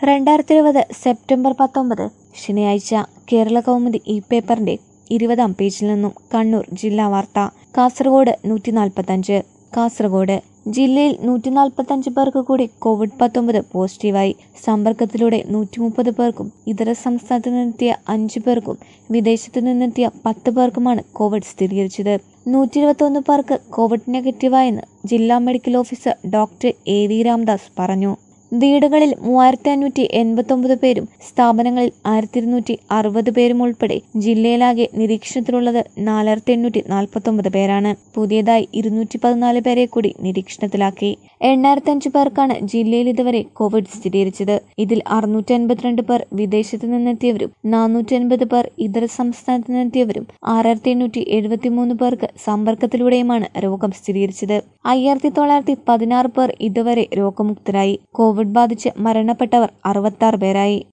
രണ്ടായിരത്തി ഇരുപത് സെപ്റ്റംബർ പത്തൊമ്പത് ശനിയാഴ്ച കേരള കൗമുദി ഈ പേപ്പറിന്റെ ഇരുപതാം പേജിൽ നിന്നും കണ്ണൂർ ജില്ലാ വാർത്ത കാസർഗോഡ് നൂറ്റി നാൽപ്പത്തഞ്ച് കാസർഗോഡ് ജില്ലയിൽ നൂറ്റി നാൽപ്പത്തഞ്ച് പേർക്ക് കൂടി കോവിഡ് പത്തൊമ്പത് പോസിറ്റീവായി സമ്പർക്കത്തിലൂടെ നൂറ്റി മുപ്പത് പേർക്കും ഇതര സംസ്ഥാനത്ത് നിന്നെത്തിയ അഞ്ച് പേർക്കും വിദേശത്ത് നിന്നെത്തിയ പത്ത് പേർക്കുമാണ് കോവിഡ് സ്ഥിരീകരിച്ചത് നൂറ്റി ഇരുപത്തൊന്ന് പേർക്ക് കോവിഡ് നെഗറ്റീവായെന്ന് ജില്ലാ medical officer doctor A V Ramdas പറഞ്ഞു വീടുകളിൽ മൂവായിരത്തി അഞ്ഞൂറ്റി എൺപത്തൊമ്പത് പേരും സ്ഥാപനങ്ങളിൽ ആയിരത്തി ഇരുന്നൂറ്റി അറുപത് പേരും ഉൾപ്പെടെ ജില്ലയിലാകെ നിരീക്ഷണത്തിലുള്ളത് നാലായിരത്തി എണ്ണൂറ്റി നാൽപ്പത്തൊമ്പത് പേരാണ് പുതിയതായി ഇരുന്നൂറ്റി പതിനാല് പേരെ കൂടി നിരീക്ഷണത്തിലാക്കി എണ്ണായിരത്തി അഞ്ച് പേർക്കാണ് ജില്ലയിൽ ഇതുവരെ കോവിഡ് സ്ഥിരീകരിച്ചത് ഇതിൽ അറുന്നൂറ്റി അൻപത്തിരണ്ട് പേർ വിദേശത്ത് നിന്നെത്തിയവരും നാനൂറ്റി അൻപത് പേർ ഇതര സംസ്ഥാനത്ത് നിന്നെത്തിയവരും ആറായിരത്തി എണ്ണൂറ്റി എഴുപത്തി മൂന്ന് പേർക്ക് സമ്പർക്കത്തിലൂടെയുമാണ് രോഗം സ്ഥിരീകരിച്ചത് അയ്യായിരത്തി തൊള്ളായിരത്തി പതിനാറ് പേർ ഇതുവരെ രോഗമുക്തരായി കോവിഡ് ബാധിച്ച് മരണപ്പെട്ടവർ അറുപത്തി പേരായി